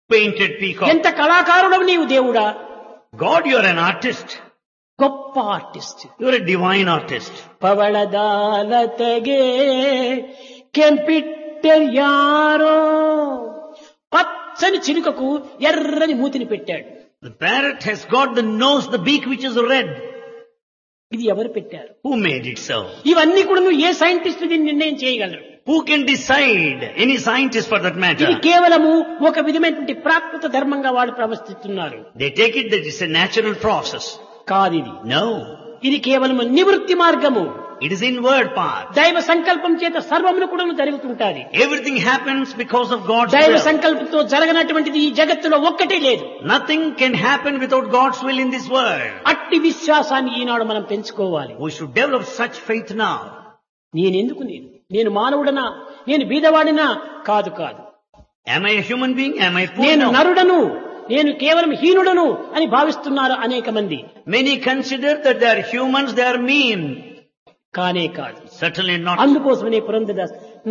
painted peacock. ఎంత కళాకారుడవు నీవు దేవుడా God, you are an artist. గొప్ప artist You are a divine artist. పవళదాలతగే కెంపిట్టర్ యారో పచ్చని చిలుకకు ఎర్రని మూతిని పెట్టాడు The parrot has got the nose, the beak which is red. ఇది ఎవరు పెట్టారు Who made it so? ఇవన్నీ కూడా నువ్వు ఏ సైంటిస్ట్ దీన్ని నిర్ణయం చేయగలరు Who can decide? Any scientist for that ఇది matter. కేవలము ఒక విధమైనటువంటి ప్రాకృత ధర్మంగా వాళ్ళు ప్రవర్తిస్తున్నారు They take it that it's a natural process. కాదు ఇది No. ఇది కేవలము నివృత్తి మార్గము It is inward path. దైవ సంకల్పం చేత సర్వమును కూడా జరుగుతుంటాది Everything happens because of God's దైవ will. సంకల్పంతో జరగనటువంటిది ఈ జగత్తులో ఒక్కటే లేదు Nothing can happen without God's will in this world. అట్టి విశ్వాసాన్ని ఈనాడు మనం పెంచుకోవాలి We should develop such faith now. నేనెందుకు నేను నేను మానవుడనా నేను బీదవాడినా కాదు కాదు Am I a human being? Am I poor? నేను No. నరుడను నేను కేవలం హీనుడను అని భావిస్తున్నారు అనేక మంది Many consider that they are humans, they are mean. కానే కాదు Certainly not. అందుకోసమనే పురంధదాస్